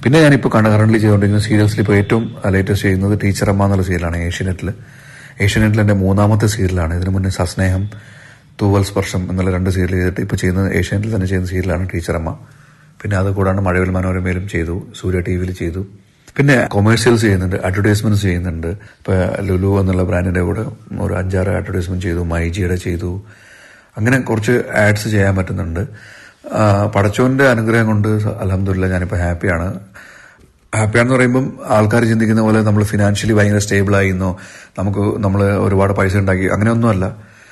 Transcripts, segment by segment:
പിന്നെ ഞാനിപ്പോൾ കറന്റ് ചെയ്തുകൊണ്ടിരിക്കുന്ന സീരിയൽസിൽ ഇപ്പോൾ ഏറ്റവും ലേറ്റസ്റ്റ് ചെയ്യുന്നത് ടീച്ചറമ്മ എന്നുള്ള സീരിയലാണ് ഏഷ്യനെറ്റിൽ ഏഷ്യനെറ്റിൽ എൻ്റെ മൂന്നാമത്തെ സീരിയലാണ് ഇതിനു മുന്നേ സസ്നേഹം തൂവൽ സ്പർശം എന്നുള്ള രണ്ട് സീരിയൽ ചെയ്തിട്ട് ഇപ്പോൾ ചെയ്യുന്നത് ഏഷ്യാനെറ്റിൽ തന്നെ ചെയ്യുന്ന സീരിയലാണ് ടീച്ചറമ്മ പിന്നെ അത് കൂടാണ്ട് മഴവിൽ മനോരമയിലും ചെയ്തു സൂര്യ ടി വിയിൽ ചെയ്തു പിന്നെ കൊമേഴ്സ്യൽസ് ചെയ്യുന്നുണ്ട് അഡ്വർടൈസ്മെന്റ്സ് ചെയ്യുന്നുണ്ട് ഇപ്പൊ ലുലു എന്നുള്ള ബ്രാൻഡിന്റെ കൂടെ ഒരു അഞ്ചാറ് അഡ്വർടൈസ്മെന്റ് ചെയ്തു മൈജിയുടെ ചെയ്തു അങ്ങനെ കുറച്ച് ആഡ്സ് ചെയ്യാൻ പറ്റുന്നുണ്ട് ആ, പടച്ചോന്റെ അനുഗ്രഹം കൊണ്ട് അലഹമില്ല ഞാനിപ്പോൾ ഹാപ്പിയാണ് ഹാപ്പിയാണെന്ന് പറയുമ്പം ആൾക്കാർ ചിന്തിക്കുന്ന പോലെ നമ്മൾ ഫിനാൻഷ്യലി ഭയങ്കര സ്റ്റേബിൾ ആയിരുന്നോ നമുക്ക് നമ്മൾ ഒരുപാട് പൈസ ഉണ്ടാക്കി അങ്ങനെയൊന്നുമല്ല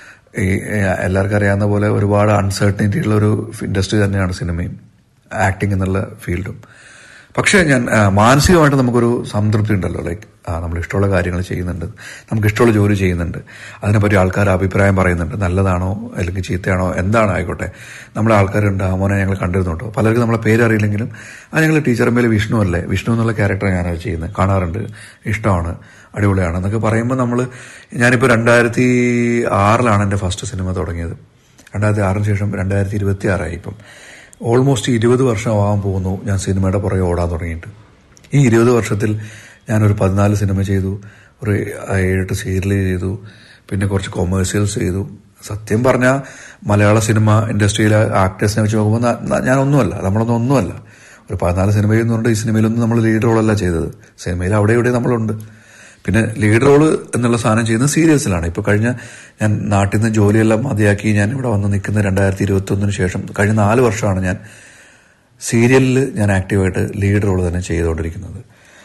ഈ ഏഹ്, എല്ലാവർക്കും അറിയാവുന്ന പോലെ ഒരുപാട് അൺസർട്ടനിറ്റി ഉള്ള ഒരു ഇൻഡസ്ട്രി തന്നെയാണ് സിനിമയും ആക്ടിങ് എന്നുള്ള ഫീൽഡും പക്ഷേ ഞാൻ ആ, മാനസികമായിട്ട് നമുക്കൊരു സംതൃപ്തി ഉണ്ടല്ലോ ലൈക്ക് നമ്മൾ ഇഷ്ടമുള്ള കാര്യങ്ങൾ ചെയ്യുന്നുണ്ട് നമുക്ക് ഇഷ്ടമുള്ള ജോലി ചെയ്യുന്നുണ്ട് അതിനെപ്പറ്റി ആൾക്കാർ അഭിപ്രായം പറയുന്നുണ്ട് നല്ലതാണോ അല്ലെങ്കിൽ ചീത്തയാണോ എന്താണോ ആയിക്കോട്ടെ നമ്മളെ ആൾക്കാരുണ്ട് ആ മോനെ ഞങ്ങൾ കണ്ടിരുന്നുണ്ടോ പലർക്കും നമ്മളെ പേരറിയില്ലെങ്കിലും ആ ഞങ്ങൾ ടീച്ചറമ്മയിൽ വിഷ്ണു അല്ലേ വിഷ്ണു എന്നുള്ള ക്യാരക്ടർ ഞാനത് ചെയ്യുന്നത് കാണാറുണ്ട് ഇഷ്ടമാണ് അടിപൊളിയാണ് എന്നൊക്കെ പറയുമ്പോൾ നമ്മൾ ഞാനിപ്പോൾ രണ്ടായിരത്തി ആറിലാണ് എൻ്റെ ഫസ്റ്റ് സിനിമ തുടങ്ങിയത് രണ്ടായിരത്തി ആറിന് ശേഷം രണ്ടായിരത്തി ഇരുപത്തി ആറായി ഇപ്പം ഓൾമോസ്റ്റ് ഇരുപത് വർഷമാകാൻ പോകുന്നു ഞാൻ സിനിമയുടെ പുറകെ ഓടാൻ തുടങ്ങിയിട്ട് ഈ ഇരുപത് വർഷത്തിൽ ഞാനൊരു പതിനാല് സിനിമ ചെയ്തു ഒരു ഏഴെട്ട് സീരിയൽ ചെയ്തു പിന്നെ കുറച്ച് കൊമേഴ്സ്യൽസ് ചെയ്തു സത്യം പറഞ്ഞാൽ മലയാള സിനിമ ഇൻഡസ്ട്രിയിലെ ആക്ടേഴ്സിനെ വെച്ച് നോക്കുമ്പോൾ ന- ന- ഞാനൊന്നുമല്ല നമ്മളൊന്നും ഒന്നുമല്ല ഒരു പതിനാല് സിനിമ ചെയ്യുന്നുണ്ട് ഈ സിനിമയിലൊന്നും നമ്മൾ ലീഡ് റോളല്ല ചെയ്തത് സിനിമയിൽ അവിടെ ഇവിടെ നമ്മളുണ്ട് പിന്നെ ലീഡ് റോള് എന്നുള്ള സാധനം ചെയ്യുന്നത് സീരിയൽസിലാണ് ഇപ്പോൾ കഴിഞ്ഞ ഞാൻ നാട്ടിൽ നിന്ന് ജോലിയെല്ലാം മതിയാക്കി ഞാൻ ഇവിടെ വന്ന് നിൽക്കുന്ന രണ്ടായിരത്തി ഇരുപത്തി ഒന്നിന് ശേഷം കഴിഞ്ഞ നാല് വർഷമാണ് ഞാൻ സീരിയലിൽ ഞാൻ ആക്റ്റീവായിട്ട് ലീഡ് റോള് തന്നെ ചെയ്തുകൊണ്ടിരിക്കുന്നത്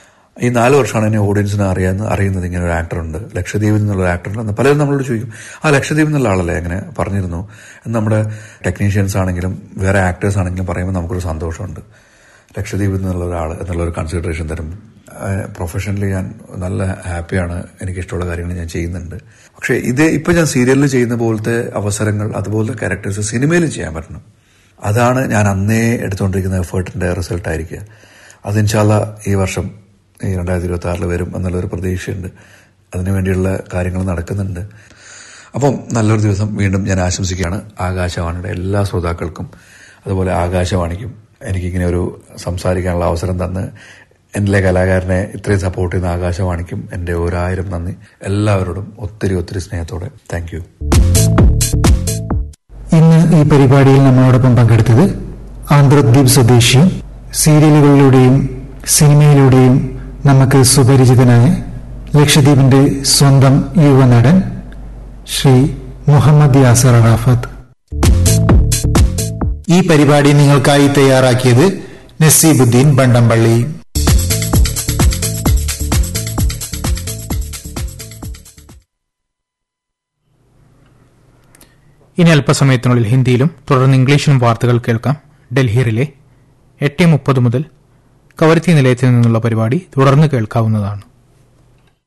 ഈ നാല് വർഷമാണ് എന്നെ ഓഡിയൻസിനെ അറിയാന്ന് അറിയുന്നത് ഇങ്ങനെ ഒരു ആക്ടറുണ്ട് ലക്ഷദ്വീപിൽ നിന്നുള്ള ഒരു ആക്ടറുണ്ട് പലരും നമ്മളോട് ചോദിക്കും ആ ലക്ഷദ്വീപിൽ നിന്നുള്ള ആളല്ലേ അങ്ങനെ പറഞ്ഞിരുന്നു എന്ന് നമ്മുടെ ടെക്നീഷ്യൻസ് ആണെങ്കിലും വേറെ ആക്ടേഴ്സ് ആണെങ്കിലും പറയുമ്പോൾ നമുക്കൊരു സന്തോഷമുണ്ട് ലക്ഷദ്വീപിൽ നിന്നുള്ള ഒരാൾ എന്നുള്ള ഒരു കൺസിഡറേഷൻ തരും പ്രൊഫഷണലി ഞാൻ നല്ല ഹാപ്പിയാണ് എനിക്ക് ഇഷ്ടമുള്ള കാര്യങ്ങൾ ഞാൻ ചെയ്യുന്നുണ്ട് പക്ഷേ ഇത് ഇപ്പൊ ഞാൻ സീരിയലിൽ ചെയ്യുന്ന പോലത്തെ അവസരങ്ങൾ അതുപോലത്തെ ക്യാരക്ടേഴ്സ് സിനിമയിലും ചെയ്യാൻ പറ്റണം അതാണ് ഞാൻ അന്നേ എടുത്തുകൊണ്ടിരിക്കുന്ന എഫേർട്ടിന്റെ റിസൾട്ട് ആയിരിക്കുക അത് ഇൻഷാല്ല ഈ വർഷം ഈ രണ്ടായിരത്തി ഇരുപത്തി ആറിൽ വരും എന്നുള്ളൊരു പ്രതീക്ഷയുണ്ട് അതിനുവേണ്ടിയുള്ള കാര്യങ്ങൾ നടക്കുന്നുണ്ട് അപ്പം നല്ലൊരു ദിവസം വീണ്ടും ഞാൻ ആശംസിക്കുകയാണ് ആകാശവാണിയുടെ എല്ലാ ശ്രോതാക്കൾക്കും അതുപോലെ ആകാശവാണിക്കും എനിക്കിങ്ങനെ ഒരു സംസാരിക്കാനുള്ള അവസരം തന്ന് എൻ്റെ കലാകാരനെ ഇത്രയും സപ്പോർട്ട് ചെയ്യുന്ന ആകാശവാണിക്കും എൻ്റെ ഒരായിരം നന്ദി എല്ലാവരോടും ഒത്തിരി ഒത്തിരി സ്നേഹത്തോടെ താങ്ക് യു ഇന്ന് ഈ പരിപാടിയിൽ നമ്മളോടൊപ്പം പങ്കെടുത്തത് ആന്ധ്രദ്വീപ് സ്വദേശിയും സീരിയലുകളിലൂടെയും സിനിമയിലൂടെയും നമുക്ക് സുപരിചിതനായ ലക്ഷദ്വീപിന്റെ സ്വന്തം യുവനടൻ ശ്രീ മുഹമ്മദ് യാസർ അറാഫത്ത് ഈ പരിപാടി നിങ്ങൾക്കായി തയ്യാറാക്കിയത് നസീബുദ്ദീൻ ബണ്ടംപള്ളി ഇനി അല്പസമയത്തിനുള്ളിൽ ഹിന്ദിയിലും തുടർന്ന് ഇംഗ്ലീഷിലും വാർത്തകൾ കേൾക്കാം ഡൽഹി റിലേ എട്ട് മുപ്പത് മുതൽ കവരത്തി നിലയത്തിൽ നിന്നുള്ള പരിപാടി തുടർന്ന് കേൾക്കാവുന്നതാണ്